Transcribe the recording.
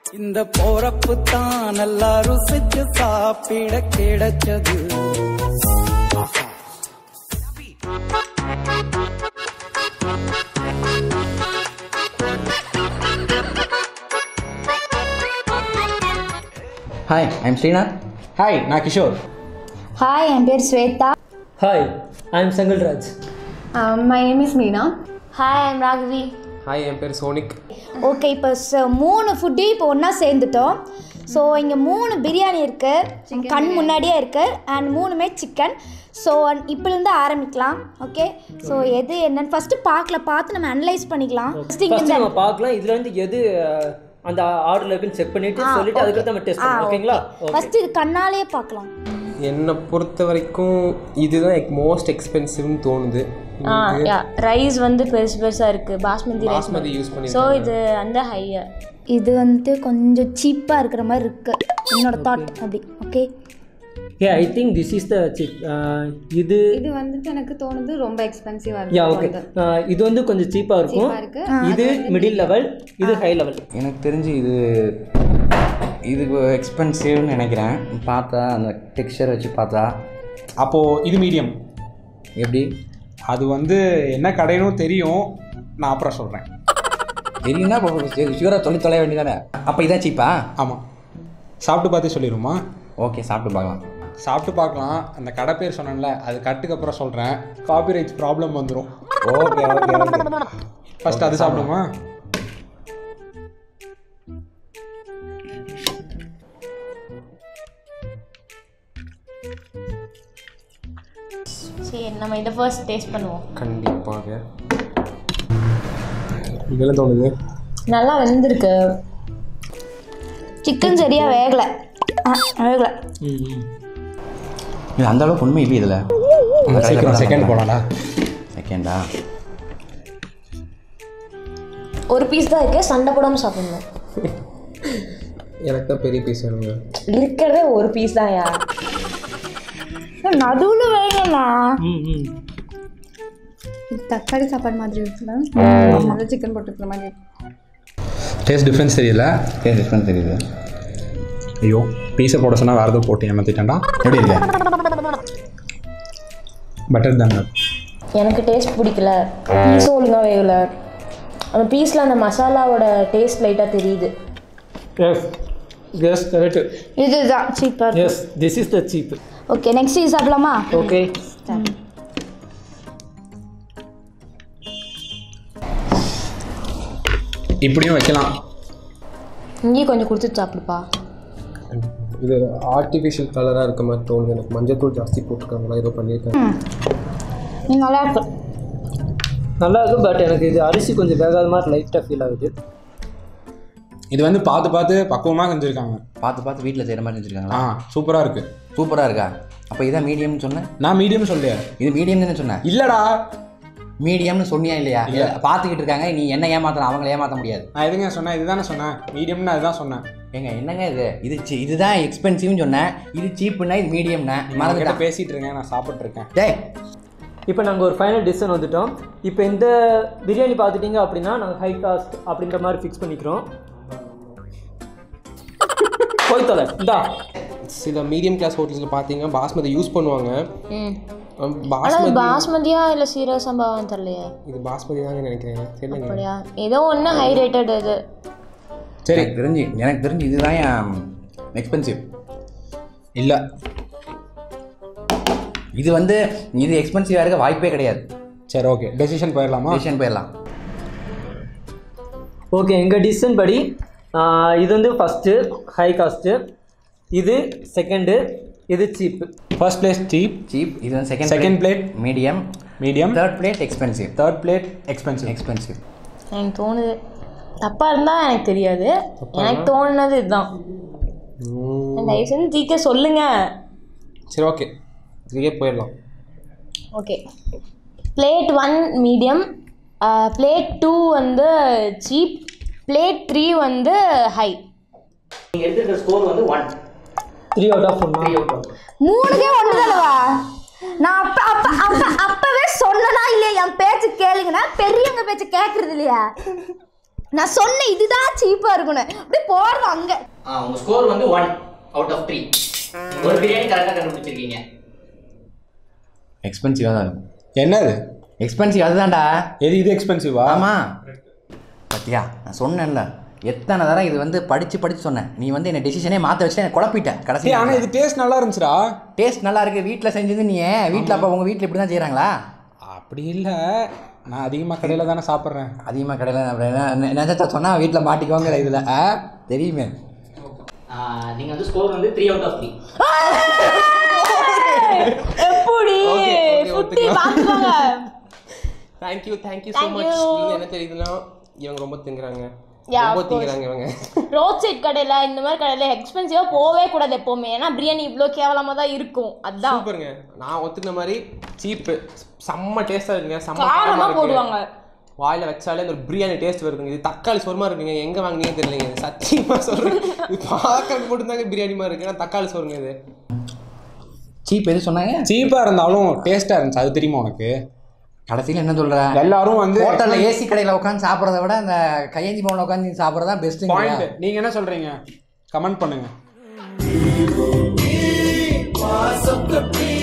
இந்த போறப்பு தான் நல்லா ருசிச்சு சாப்பிட கிடைச்சது ஹாய் ஐம் ஸ்ரீநாத் ஹாய் நான் கிஷோர் ஹாய் என் பேர் Swetha hi I am Chengalraj my name is Meena hi I'm Ragavi hi என் பேர் சோனிக் ஓகே இப்போ ச- மூணு ஃபுட்டையும் இப்போ ஒன்றா சேர்ந்துட்டோம் ஸோ இங்கே மூணு பிரியாணி இருக்குது கண் முன்னாடியே இருக்குது அண்ட் மூணுமே சிக்கன் ஸோ இப்போலேருந்து ஆரம்பிக்கலாம் ஓகே ஸோ எது என்னன்னு ஃபஸ்ட்டு பார்க்கல பார்த்து நம்ம அனலைஸ் பண்ணிக்கலாம் ஃபஸ்ட்டு ஃபர்ஸ்ட் இங்கே நம்ம பார்க்கலாம் இதுல இருந்து எது அஹ், அந்த ஆர்டர்ல இருக்குன்னு செக் பண்ணிட்டு சொல்லிட்டு அதுக்கு நம்ம டெஸ்ட் பண்ணுவோம் ஓகேங்களா ஃபஸ்ட்டு இது கண்ணாலேயே பார்க்கலாம் என்னை பொறுத்த வரைக்கும் இதுதான் மோஸ்ட் எக்ஸ்பென்சிவ்னு தோணுது ஆ யா ரைஸ் வந்து பெருசு பெருசாக இருக்குது பாஸ்மதி ரைஸ் பாஸ்மதி யூஸ் பண்ணி ஸோ இது அந்த ஹையர் இது வந்துட்டு கொஞ்சம் சீப்பாக இருக்கிற மாதிரி இருக்குது என்னோட தாட் அப்படி okay uh I think this is the cheap இது இது வந்துட்டு எனக்கு தோணுது ரொம்ப எக்ஸ்பென்சிவா யா ஓகே இது வந்து கொஞ்சம் சீப்பா இருக்கும் இருக்கு. இது மிடில் லெவல் இது ஹை லெவல் எனக்கு தெரிஞ்சு இது இது எக்ஸ்பென்சிவ்னு நினைக்கிறேன் பார்த்தா அந்த டெக்ஸ்சர் வச்சு பார்த்தா அப்போது இது மீடியம் எப்படி அது வந்து என்ன கடைனும் தெரியும் நான் அப்புறம் சொல்கிறேன் தெரியும்னா சுகராக தொண்ணூத்தி தொலைய வேண்டியதானே அப்போ இதான் சீப்பா ஆமாம் சாப்பிட்டு பார்த்து சொல்லிடுமா ஓகே சாப்பிட்டு பார்க்கலாம் சாப்பிட்டு பார்க்கலாம் அந்த கடை பேர் சொன்னேன்ல அது கட்டுக்கு அப்புறம் சொல்கிறேன் காப்பிரைட்ஸ் ப்ராப்ளம் வந்துடும் ஓகே ஓகே ஓகே ஃபர்ஸ்ட் அது சாப்பிடுமா சரி நம்ம இதை ஃபர்ஸ்ட் டேஸ்ட் பண்ணுவோம் கண்டிப்பாக இதெல்லாம் தோணுது நல்லா வெந்திருக்கு சிக்கன் சரியாக வேகலை ஆ வேகலை இது அந்த அளவுக்கு உண்மை இல்லை இதில் சீக்கிரம் செகண்ட் போகலாம்டா செகண்டா ஒரு பீஸ் தான் இருக்கு சண்டை போடாமல் சாப்பிடணும் எனக்கு தான் பெரிய பீஸ் வேணுங்க இருக்கிறதே ஒரு பீஸ் தான் யா நடுவில் வேகலண்ணா ம் ம் இது தக்காளி சாப்பாடு மாதிரி இருக்குல்ல நல்லா சிக்கன் போட்டுக்கிற மாதிரி இருக்கு டேஸ்ட் டிஃப்ரென்ஸ் தெரியல டேஸ்ட் டிஃப்ரெண்ட் தெரியுது ஐயோ பீஸை போட சொன்னால் வேறு எதுவும் போட்டு ஏமாற்றிட்டேன்டா எப்படி இருக்கு பட்டர் தாங்க எனக்கு டேஸ்ட் பிடிக்கல பீஸும் ஒழுங்காக வேகல அந்த பீஸில் அந்த மசாலாவோட டேஸ்ட் லைட்டாக தெரியுது எஸ் எஸ் கரெக்ட் இதுதான் சீப்பாக yes this is the cheap okay next இது சாப்பிடலாமா ஓகே இப்படியும் வைக்கலாம் இங்கேயும் கொஞ்சம் கொடுத்துட்டு சாப்பிடுப்பா இது ஆர்டிஃபிஷியல் கலராக இருக்க மாதிரி தோணுது எனக்கு மஞ்சத்தூள் ஜாஸ்தி போட்டிருக்காங்களா ஏதோ பண்ணியிருக்காங்க ம், நல்லா இருக்கு நல்லா இருக்கு பட் எனக்கு இது அரிசி கொஞ்சம் வேகாத மாதிரி லைட்டாக ஃபீல் ஆகுது இது வந்து பார்த்து பார்த்து பக்குவமாக செஞ்சுருக்காங்க பார்த்து பார்த்து வீட்டில் செய்கிற மாதிரி ஆ செஞ்சுருக்காங்களா சூப்பராக இருக்குது சூப்பராக இருக்கா அப்போ இதான் மீடியம்னு சொன்னேன் நான் மீடியம் சொல்லியா இது மீடியம் தானே சொன்னேன் இல்லைடா மீடியம்னு சொன்னியா இல்லையா பார்த்துக்கிட்டு இருக்காங்க நீ என்ன ஏமாத்தணும் அவங்கள ஏமாற்ற முடியாது நான் எதுங்க சொன்னேன் இதுதானே சொன்னேன் மீடியம்னு அதுதான் சொன்னேன் ஏங்க என்னங்க இது இது சி- இதுதான் எக்ஸ்பென்சிவ்னு சொன்னேன் இது சீப்புனா இது மீடியம்னா மறந்துட்ட மறந்துட்டேன் பேசிகிட்டு இருக்கேன் நான் சாப்பிட்டு இருக்கேன் டேய் இப்போ நாங்கள் ஒரு ஃபைனல் டிசிஷன் வந்துட்டோம் இப்போ இந்த பிரியாணி பார்த்துட்டீங்க அப்படின்னா நாங்கள் ஹை காஸ்ட் அப்படின்ற மாதிரி ஃபிக்ஸ் பண்ணிக்கிறோம் போய் தொலை இந்தா சில மீடியம் கிளாஸ் ஹோட்டல்ஸில் பார்த்தீங்கன்னா பாஸ்மதி யூஸ் பண்ணுவாங்க ம் அம், ஆனால் பாஸ்மதி பாஸ்மதியா இல்லை சீரக சம்பாவான்னு தெரியலையே இது பாஸ்மதி தாங்க நினைக்கிறேன் தெரியலங்க அப்படியா ஏதோ ஒன்று ஹை ரேட்டட் இது சரி எனக்கு தெரிஞ்சு எனக்கு தெரிஞ்சு இதுதான் எக்ஸ்பென்சிவ் இல்லை இது வந்து இது எக்ஸ்பென்சிவாக இருக்க வாய்ப்பே கிடையாது சரி ஓகே டெசிஷன் போயிடலாமா டிசிஷன் போயிடலாம் ஓகே எங்கள் டிசிஷன் படி ஆஹ், இது வந்து ஃபஸ்ட்டு ஹை காஸ்ட்டு இது செகண்டு இது cheap first place cheap cheap இது வந்து second Second plate. Medium medium third plate expensive third plate expensive expensive எனக்கு தோணுது தப்பாக இருந்தால் எனக்கு தெரியாது எனக்கு தோணுனது இதுதான் தயவு செஞ்சு சீக்கிரம் சொல்லுங்க சரி ஓகே இதுக்கே போயிடலாம் okay plate one medium plate two வந்து சீப் பிளேட் த்ரீ வந்து ஹை நீங்கள் எடுத்துக்கிற ஸ்கோர் வந்து one three out of one three out of மூணுக்கே ஒன்று தானவா நான் அப்ப அப்ப அப்ப அப்பவே சொன்னனா இல்லையா என் பேச்சு கேளுங்கன்னா பெரியவங்க பேச்சு கேட்கறது இல்லையா நான் சொன்னேன் இதுதான் சீப்பா இருக்கும் இருக்கணும் அப்படியே போறது அங்க ஆ உங்கள் ஸ்கோர் வந்து ஒன் அவுட் ஆஃப் த்ரீ ஒரு பிரியாணி கரெக்டாக கண்டுபிடிச்சிருக்கீங்க எக்ஸ்பென்சிவாக தான் இருக்கும் என்னது எக்ஸ்பென்சிவ் அதுதான்டா எது இது எக்ஸ்பென்சிவா ஆமாம் பத்தியா நான் சொன்னேன்ல எத்தனை தடவை இது வந்து படித்து படித்து சொன்னேன் நீ வந்து என்ன டெசிஷனே மாற்ற வச்சு எனக்கு குழப்பிட்ட கடைசி ஏய் ஆனால் இது டேஸ்ட் நல்லா இருந்துச்சுடா டேஸ்ட் நல்லா இருக்கு வீட்டில் செஞ்சது நீ ஏன் வீட்டில் அப்போ உங்கள் வீட்டில் இப்படி தான் செய்கிறாங்களா அப்படி இல்லை நான் அதிகமாக கடையில் தானே சாப்பிட்றேன் அதிகமாக கடையில் நினச்சா சொன்னால் வீட்டில் மாட்டிக்குவாங்க இதில் ஆ தெரியுமே நீங்கள் வந்து ஸ்கோர் வந்து த்ரீ அவுட் ஆஃப் த்ரீ எப்படி சுத்தி பாத்துவாங்க தேங்க்யூ தேங்க்யூ ஸோ மச் நீங்கள் என்ன தெரியுதுன்னா இவங்க ரொம்ப திங்குறாங்க Yeah, ரொம்ப of course. திங்குறாங்க இவங்க ரோட் சைட் கடையில் இந்த மாதிரி கடையில் எக்ஸ்பென்சிவாக போகவே கூடாது எப்போவுமே ஏன்னா பிரியாணி இவ்வளோ கேவலமாக தான் இருக்கும் அதான் சூப்பருங்க நான் ஒத்துக்கின மாதிரி சீப்பு செம்ம டேஸ்ட்டாக இருக்குங்க செம்ம காரமாக காரமாக போடுவாங்க இருக்குங்க வாயில் வச்சாலே இந்த ஒரு பிரியாணி டேஸ்ட் வருதுங்க இது தக்காளி சோறுமா இருக்குங்க எங்கே வாங்கினீங்கன்னு தெரியலைங்க இது சத்தியமாக சொல்கிறேன் இது பார்க்கறதுக்கு மட்டும்தாங்க பிரியாணி மாதிரி இருக்கு ஆனால் தக்காளி சோறுங்க இது சீப் எது சொன்னாங்க சீப்பாக இருந்தாலும் டேஸ்ட்டாக இருந்துச்சு அது தெரியுமா உனக்கு கடைசியில் என்ன சொல்கிற எல்லாரும் வந்து ஹோட்டலில் ஏசி கடையில் உட்காந்து சாப்பிட்றத விட அந்த கையேந்தி பவனில் உட்காந்து சாப்பிட்றது தான் பெஸ்ட்டுங்க பாயிண்ட் நீங்கள் என்ன சொல்கிறீங்க கமெண்ட் பண்ணுங்க வாசப்பட்டு